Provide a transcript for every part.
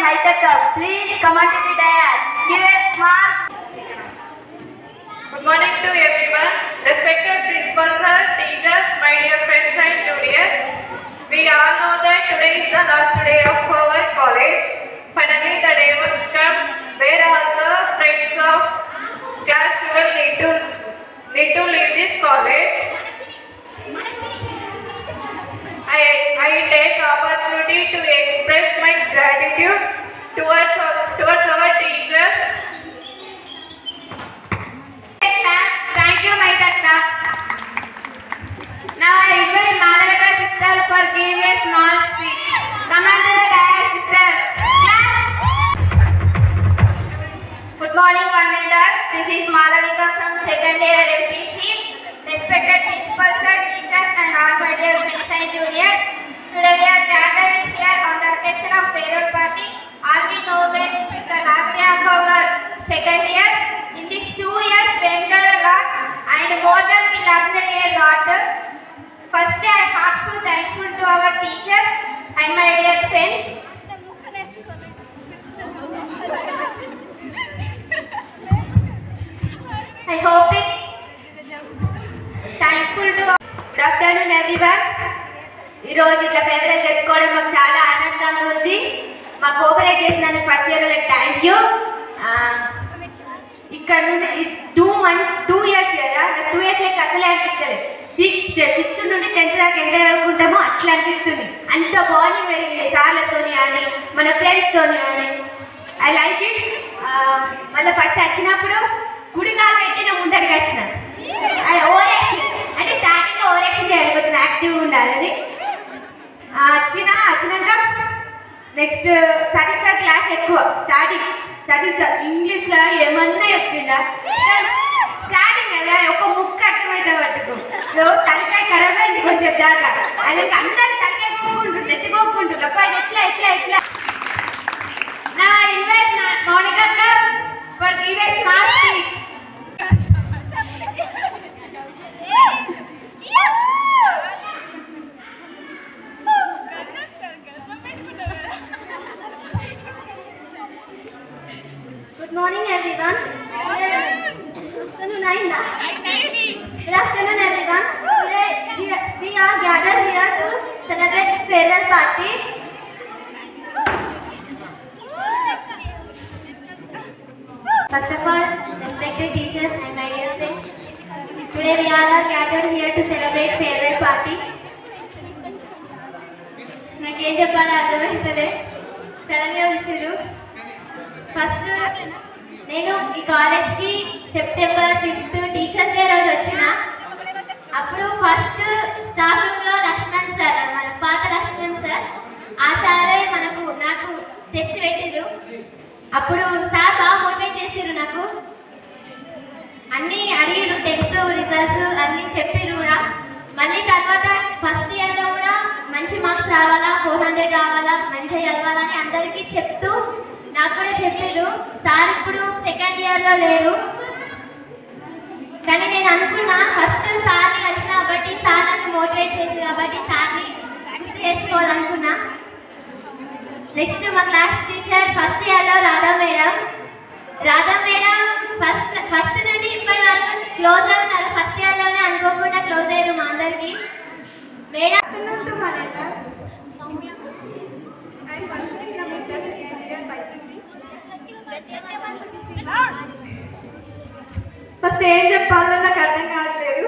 Hightech Cup. Please come on to the dais. Give a small Good morning to everyone. Respected principal sir, teachers, my dear friends and juniors. We all know that today is the last day of our college. Finally, the day was come where all the friends of class 12 need to need to leave this college. I, I take opportunity to express my gratitude towards our, towards our teachers Thank you, my Tatna. Now I invite Madhavika sister for giving a small speech. Come on to the dais, sister. Clap. Good morning, commenders. This is Madhavika from second year MPC. Respected principal sir, teachers, and all my dear friends and juniors. Today we are gathered here on the occasion of farewell party. All we know that this is the last day of our second year. In these two years, we enjoyed a lot and more than we learned a lot. First, I am heartful thankful to our teachers and my dear friends. I hope it thankful to good afternoon everyone ఈరోజు ఇట్లా favourite చెప్పుకోవడం మాకు చాలా ఆనందంగా ఉంది మా cooperate చేసినందుకు first year వాళ్ళకి థ్యాంక్ యూ ఇక్కడ నుండి టూ మంత్ టూ ఇయర్స్ కదా టూ ఇయర్స్ లైక్ అసలే అనిపిస్తుంది సిక్స్త్ సిక్స్త్ నుండి టెన్త్ దాకా ఎంత చదువుకుంటామో అట్లా అనిపిస్తుంది అంత బాండింగ్ పెరిగింది సార్లతోని కానీ మన ఫ్రెండ్స్తోని కానీ ఐ లైక్ ఇట్ మళ్ళీ ఫస్ట్ వచ్చినప్పుడు గుడి కాలు పెట్టిన ముందడికి వచ్చిన ఓవర్ యాక్షన్ అంటే స్టార్టింగ్ ఓవర్ యాక్షన్ చేయాలి కొంచెం యాక్టివ్గా ఉండాలని ఆ, వచ్చిన వచ్చినాక నెక్స్ట్ సతీష్ సార్ క్లాస్ ఎక్కువ స్టార్టింగ్ సతీష్ సార్ ఇంగ్లీష్లో ఏమన్నా చెప్పిండా స్టార్టింగ్ కదా ఒక ముక్క అర్థమైతే పట్టుకో సో తలకాయ ఖరాబ్ అయింది కొంచెం దాకా అది అందరు తలకాయ కోకుంటుండ్రు ఎత్తుకోకుంటుండ్రు అబ్బాయి ఎట్లా ఎట్లా ఎట్లా నా invite Mounika for give a small speech Good morning, everyone. Good afternoon, Aina. Good afternoon, everyone. Today we are, we are gathered here to celebrate farewell party. First of all, respected teachers and my dear friends, today we all are gathered here to celebrate farewell party. నాకేం చెప్పాలో అర్థమవుతలే సడన్గా పిలిచారు first నేను ఈ కాలేజ్కి September fifth teachers day రోజు వచ్చిన అప్పుడు ఫస్ట్ స్టాఫ్ రూమ్లో లక్ష్మణ్ సార్ మన పాత లక్ష్మణ్ సార్ ఆ సారే మనకు నాకు టెస్ట్ పెట్టిర్రు అప్పుడు సార్ బాగా మోటివేట్ చేసిర్రు నాకు అన్నీ అడిగిరు టెన్త్ రిజల్ట్స్ అన్నీ చెప్పిర్రు కూడా మళ్ళీ తర్వాత ఫస్ట్ ఇయర్లో కూడా మంచి మార్క్స్ రావాలా ఫోర్ హండ్రెడ్ రావాలా మంచిగా చదవాలని అందరికీ చెప్తూ నాకు కూడా చెప్పారు సార్ ఇప్పుడు సెకండ్ ఇయర్లో లేరు కానీ నేను అనుకున్నా ఫస్ట్ సార్ని కలిసిన కాబట్టి సార్ నన్ను మోటివేట్ చేసి కాబట్టి సార్ని గుర్తు చేసుకోవాలనుకున్నా నెక్స్ట్ మా క్లాస్ టీచర్ ఫస్ట్ ఇయర్లో Radha madam Radha madam first first నుండి ఇప్పటి వరకు క్లోజ్ ఉన్నారు ఫస్ట్ ఇయర్లోనే అనుకోకుండా క్లోజ్ అయ్యారు మా అందరికి madam afternoon to Mananda. I am Varshini from Mr. Secretariat IPC. First ఏం చెప్పాలో నాకు అర్థం కావట్లేదు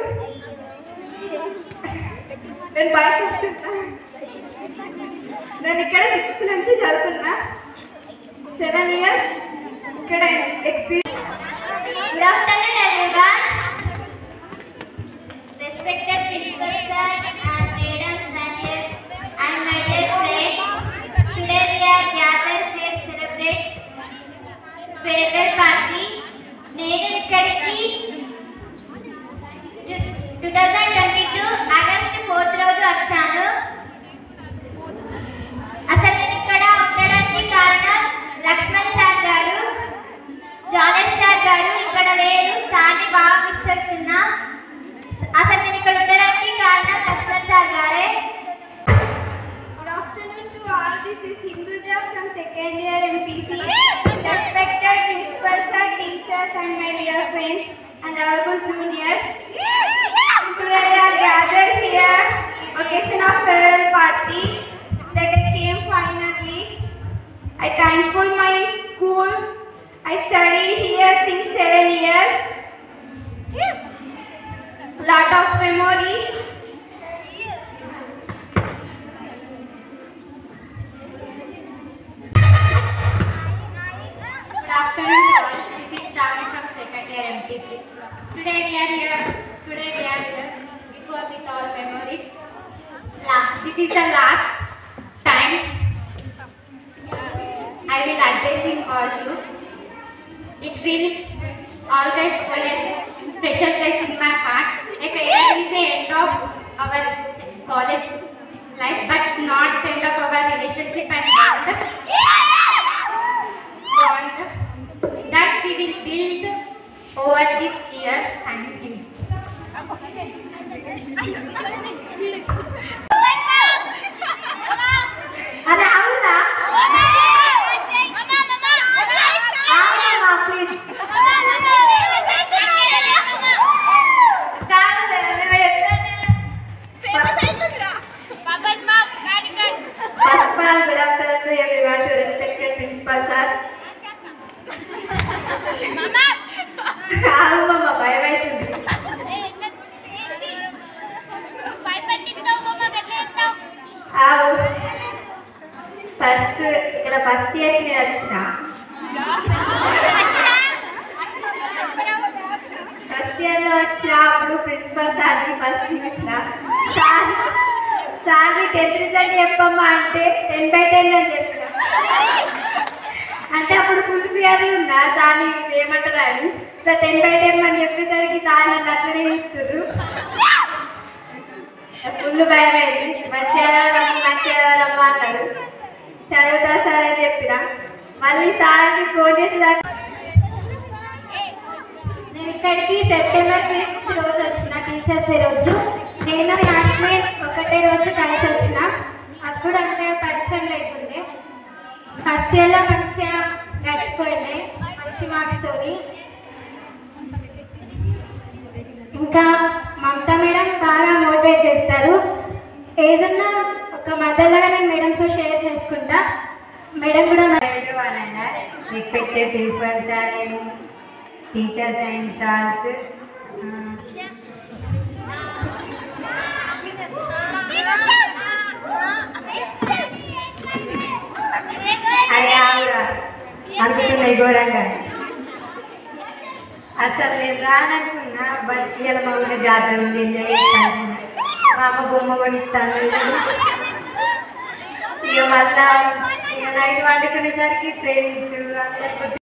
నేను బయట ఉంటున్నా నేను ఇక్కడ సిక్స్త్ నుంచి చదువుతున్నా సెవెన్ ఇయర్స్ ఇక్కడ experience Good afternoon, everyone. Respected principal sir and madams and dear and my dear friends, today we are gathered here to celebrate farewell party. నేను ఇక్కడికి two thousand twenty two August fourth రోజు వచ్చాను అసలు నేను ఇక్కడ ఉండడానికి కారణం లక్ష్మణ్ సార్ గారు జానేష్ సార్ గారు ఇక్కడ లేరు సార్ని బాగా మిస్ అవుతున్నా అసలు నేను ఇక్కడ ఉండడానికి కారణం Lakshman sir second year MPC, respected principals and teachers and my dear friends and honorable juniors. Today we are gathered here, occasion of farewell party. The day came finally. I thankful my school. I studied here since seven years. Lot of memories. Good afternoon to all. This is Shravani from second year MTC. Today we are here. Today we are here before with all memories. Last, this is the last time I will addressing all you. It will always hold a special place in my heart. If it is the end of our college life, but not end of our relationship and bond bond that we will build over this year. Thank you. అరే అవునా అవునా please కాదు మేము First of all, good afternoon to everyone, to respected principal sir. కాదు మామ భయం అవుతుంది ఆవు ఫస్ట్ ఇక్కడ ఫస్ట్ ఇయర్ నేను వచ్చిన ఫస్ట్ ఇయర్ లో వచ్చిన అప్పుడు ప్రిన్సిపల్ సార్ని ఫస్ట్ చూసిన సార్ సార్ని టెన్త్ రిజల్ట్ చెప్పమ్మా అంటే టెన్ బై టెన్ అని చెప్పిన అంటే అప్పుడు ఫుల్ ఫియర్ ఉన్నా సార్ని ఏమంటారా అని సో టెన్ బై టెన్ అని చెప్పేసరికి సార్ నన్ను అట్లనే ఇస్తున్నారు ఫుల్ భయం అయింది మంచిగా చదవడం మంచిగా చదవడమ్మా అన్నారు చదువుతా సార్ అని చెప్పిన మళ్ళీ సార్కి ఫోన్ చేసి దాకా నేను ఇక్కడికి సెప్టెంబర్ ఫిఫ్త్ రోజు వచ్చిన టీచర్స్ డే రోజు నేను యాష్మీర్ ఒకటే రోజు కలిసి వచ్చిన అప్పుడు అంటే పరిచయం లేకుండే ఫస్ట్ ఇయర్లో మంచిగా గడిచిపోయింది మంచి మార్క్స్ తోని ఇంకా మమతా మేడం బాగా మోటివేట్ చేస్తారు ఏదన్నా ఒక మదర్లాగా నేను మేడంతో షేర్ చేసుకుంటా మేడం కూడా మ- everyone and uh, respected principals and teachers and stars. Uh, అరే ఆవురా అనుకుంటున్నాయి ఘోరంగా అసలు నేను రాననుకున్నా బట్ ఇవాళ మా ఊళ్ళో జాతర ఉంది ఎంజాయ్ చేస్తాను మా అమ్మ బొమ్మ కొనిస్తాను ఇక మళ్ళా ఇక నైట్ వండుకునేసరికి ఫ్రెండ్స్ అందరు